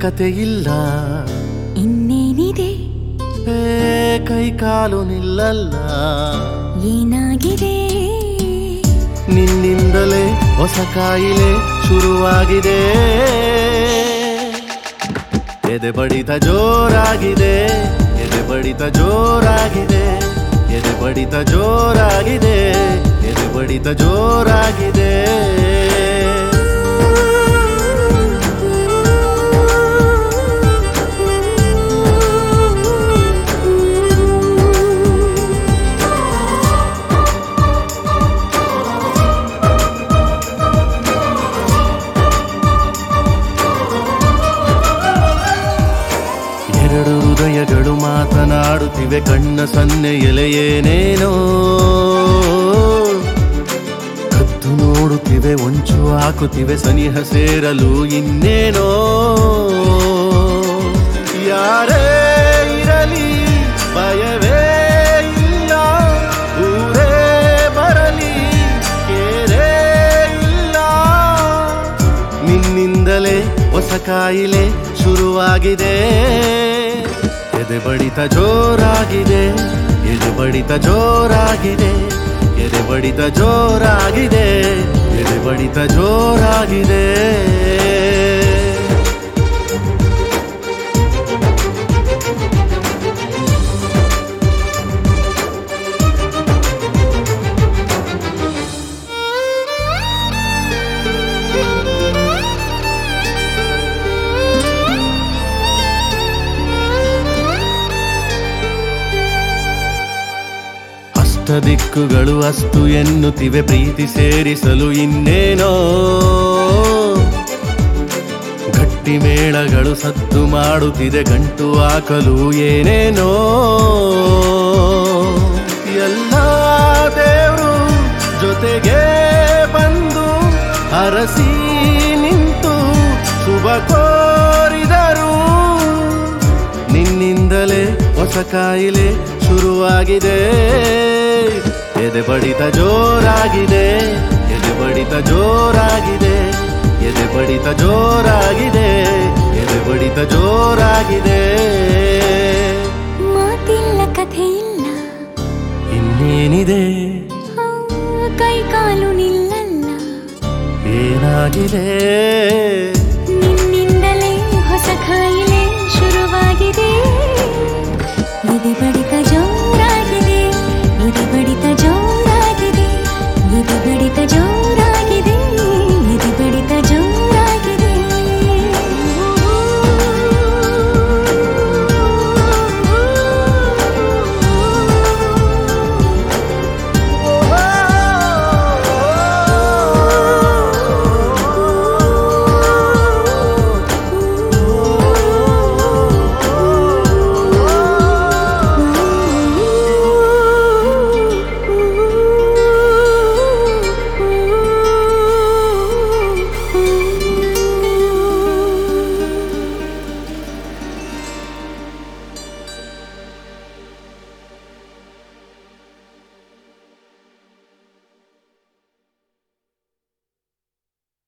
ಕತೆ ಇಲ್ಲ ಇನ್ನೇನಿದೆ ಏ ಕೈ ಕಾಲು ನಿಲ್ಲಲ್ಲ ಏನಾಗಿದೆ ನಿನ್ನಿಂದಲೇ ಹೊಸ ಕಾಯಿಲೆ ಶುರುವಾಗಿದೆ ಎದೆ ಬಡಿತ ಜೋರಾಗಿದೆ ಎದೆ ಬಡಿತ ಜೋರಾಗಿದೆ ಎದೆ ಬಡಿತ ಜೋರಾಗಿದೆ ಎದೆ ಬಡಿತ ಜೋರಾಗಿದೆ ಎರಡು ಹೃದಯಗಳು ಮಾತನಾಡುತ್ತಿವೆ ಕಣ್ಣ ಸನ್ನೆ ಎಲೆಯೇನೇನೋ ಕತ್ತು ನೋಡುತ್ತಿವೆ ಒಂಚು ಹಾಕುತ್ತಿವೆ ಸನಿಹ ಸೇರಲು ಇನ್ನೇನೋ ಯಾರೇ ಇರಲಿ ಭಯವೇ ಇಲ್ಲ ಊರೇ ಬರಲಿ ಕೇರೇ ಇಲ್ಲ ನಿನ್ನಿಂದಲೇ ಹೊಸ ಕಾಯಿಲೆ ಶುರುವಾಗಿದೆ ಎದೆ ಬಡಿತ ಜೋರಾಗಿದೆ ಎದೆ ಬಡಿತ ಜೋರಾಗಿದೆ ಎದೆ ಬಡಿತ ಜೋರಾಗಿದೆ ಎದೆ ಬಡಿತ ಜೋರಾಗಿದೆ ಅಷ್ಟ ದಿಕ್ಕುಗಳು ಅಸ್ತು ಎನ್ನುತ್ತಿವೆ ಪ್ರೀತಿ ಸೇರಿಸಲು ಇನ್ನೇನೋ ಗಟ್ಟಿ ಮೇಳಗಳು ಸದ್ದು ಮಾಡುತ್ತಿದೆ ಗಂಟು ಹಾಕಲು ಏನೇನೋ ಎಲ್ಲ ದೇವರು ಜೊತೆಗೆ ಬಂದು ಅರಸಿ ನಿಂತು ಶುಭ ಕೋರಿದರು ನಿನ್ನಿಂದಲೇ ಹೊಸ ಕಾಯಿಲೆ ಶುರುವಾಗಿದೆ ಎದೆ ಬಡಿತ ಜೋರಾಗಿದೆ ಎದೆ ಬಡಿತ ಜೋರಾಗಿದೆ ಎದೆ ಬಡಿತ ಜೋರಾಗಿದೆ ಎದೆ ಬಡಿತ ಜೋರಾಗಿದೆ ಮಾತಿಲ್ಲ ಕಥೆ ಇಲ್ಲ ಇನ್ನೇನಿದೆ ಆ, ಕೈ ಕಾಲು ನಿಲ್ಲಲ್ಲ ಏನಾಗಿದೆ